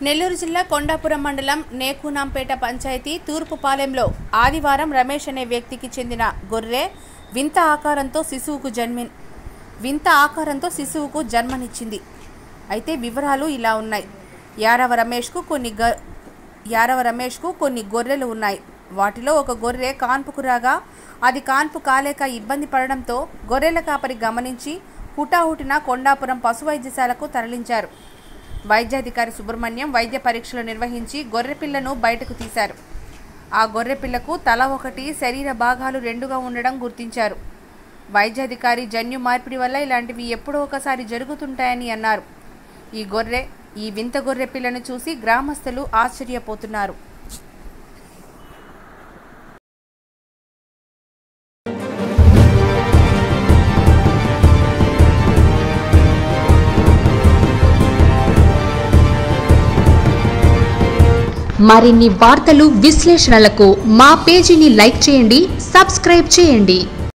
నెల్లూరు జిల్లా కొండాపురం మండలం నేకునాంపేట పంచాయతీ తూర్పుపాలెంలో ఆదివారం రమేష్ అనే వ్యక్తికి చెందిన గొర్రె వింత ఆకారంతో శిశువుకు జన్మి వింత ఆకారంతో శిశువుకు జన్మనిచ్చింది అయితే వివరాలు ఇలా ఉన్నాయి యారవ రమేష్కు కొన్ని గ యారవ రమేష్కు కొన్ని గొర్రెలు ఉన్నాయి వాటిలో ఒక గొర్రె కాన్పుకు రాగా అది కాన్పు కాలేక ఇబ్బంది పడడంతో గొర్రెల కాపరి గమనించి హుటాహుటిన కొండాపురం పశు వైద్యశాలకు తరలించారు వైద్యాధికారి సుబ్రహ్మణ్యం వైద్య పరీక్షలు నిర్వహించి గొర్రెపిల్లను బయటకు తీశారు ఆ గొర్రెపిల్లకు తల ఒకటి శరీర భాగాలు రెండుగా ఉండడం గుర్తించారు వైద్యాధికారి జన్యు మార్పిడి వల్ల ఇలాంటివి ఎప్పుడో ఒకసారి జరుగుతుంటాయని అన్నారు ఈ గొర్రె ఈ వింత గొర్రె పిల్లను చూసి గ్రామస్తులు ఆశ్చర్యపోతున్నారు మరిన్ని వార్తలు విశ్లేషణలకు మా పేజీని లైక్ చేయండి సబ్స్క్రైబ్ చేయండి